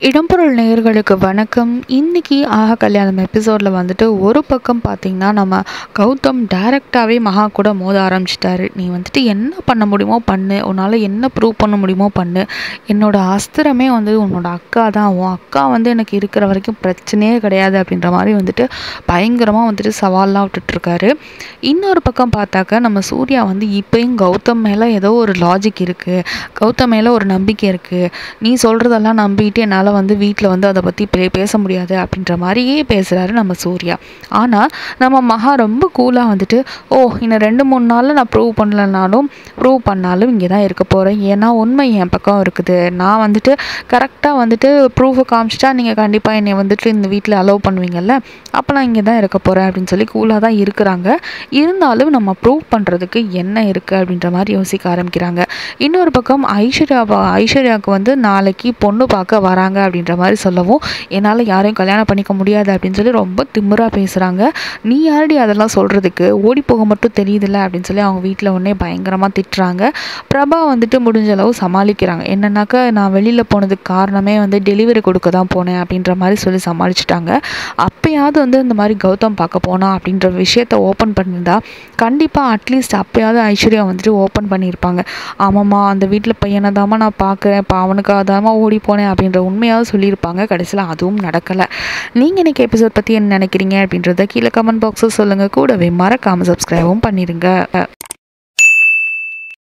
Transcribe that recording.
இடம்பொருள் நேயர்களுக்கு வணக்கம் இன்னைக்கு ஆஹா கல்யாணம் எபிசோடில் வந்துட்டு ஒரு பக்கம் பார்த்தீங்கன்னா நம்ம கௌதம் டைரெக்டாகவே மகா கூட மோத ஆரம்பிச்சிட்டாரு நீ வந்துட்டு என்ன பண்ண முடியுமோ பண்ணு உன்னால் என்ன ப்ரூவ் பண்ண முடியுமோ பண்ணு என்னோட அஸ்திரமே வந்து உன்னோட அக்கா தான் உன் அக்கா வந்து எனக்கு இருக்கிற வரைக்கும் பிரச்சனையே கிடையாது அப்படின்ற மாதிரி வந்துட்டு பயங்கரமாக வந்துட்டு சவால்லாம் விட்டுட்ருக்காரு இன்னொரு பக்கம் பார்த்தாக்க நம்ம சூர்யா வந்து இப்போயும் கௌதம் மேலே ஏதோ ஒரு லாஜிக் இருக்குது கௌதம் மேலே ஒரு நம்பிக்கை இருக்குது நீ சொல்கிறதெல்லாம் நம்பிட்டு என்னால் வந்து வீட்டில் வந்து அதை பற்றி பே பேச முடியாது அப்படின்ற மாதிரியே பேசுகிறாரு நம்ம சூர்யா ஆனால் நம்ம மகா ரொம்ப கூலாக வந்துட்டு ஓ இன்னும் ரெண்டு மூணு நாளில் நான் ப்ரூவ் பண்ணலனாலும் ப்ரூவ் பண்ணாலும் இங்கே தான் இருக்க போகிறேன் ஏன்னா உண்மை என் பக்கம் இருக்குது நான் வந்துட்டு கரெக்டாக வந்துட்டு ப்ரூஃபை காமிச்சிட்டா நீங்கள் கண்டிப்பாக என்னை வந்துட்டு இந்த வீட்டில் அலோவ் பண்ணுவீங்கல்ல அப்போ நான் இங்கே தான் இருக்க போகிறேன் அப்படின்னு சொல்லி கூலாக தான் இருக்கிறாங்க இருந்தாலும் நம்ம ப்ரூவ் பண்ணுறதுக்கு என்ன இருக்குது அப்படின்ற மாதிரி யோசிக்க ஆரம்பிக்கிறாங்க இன்னொரு பக்கம் ஐஸ்வர்யா ஐஸ்வர்யாவுக்கு வந்து நாளைக்கு பொண்ணு பார்க்க வராங்க அப்படின்ற மாதிரி சொல்லவும் என்னால் யாரையும் கல்யாணம் பண்ணிக்க முடியாது அப்படின்னு சொல்லி ரொம்ப திமிராக பேசுகிறாங்க நீ யாரடி அதெல்லாம் சொல்கிறதுக்கு ஓடி போக மட்டும் தெரியுதுல்ல அப்படின்னு சொல்லி அவங்க வீட்டில் உடனே பயங்கரமாக திட்டுறாங்க பிரபா வந்துட்டு முடிஞ்ச அளவு சமாளிக்கிறாங்க என்னன்னாக்கா நான் வெளியில் போனதுக்கு காரணமே வந்து டெலிவரி கொடுக்க தான் போனேன் அப்படின்ற மாதிரி சொல்லி சமாளிச்சிட்டாங்க அப்பயாவது வந்து இந்த மாதிரி கௌதம் பார்க்க போனா அப்படின்ற விஷயத்த ஓப்பன் பண்ணியிருந்தா கண்டிப்பாக அட்லீஸ்ட் அப்பயாவது ஐஸ்வர்யா வந்துட்டு ஓப்பன் பண்ணியிருப்பாங்க ஆமாம்மா அந்த வீட்டில் பையனை தாம்மா நான் பார்க்குறேன் இப்போ அவனுக்காக தாம்மா ஓடி போனேன் அப்படின்ற உண்மையாவது சொல்லியிருப்பாங்க கடைசியில் அதுவும் நடக்கலை நீங்கள் இன்னைக்கு எபிசோட் பற்றி என்ன நினைக்கிறீங்க அப்படின்றத கீழே கமெண்ட் பாக்ஸில் சொல்லுங்கள் கூடவே மறக்காமல் சப்ஸ்கிரைபும் பண்ணிடுங்க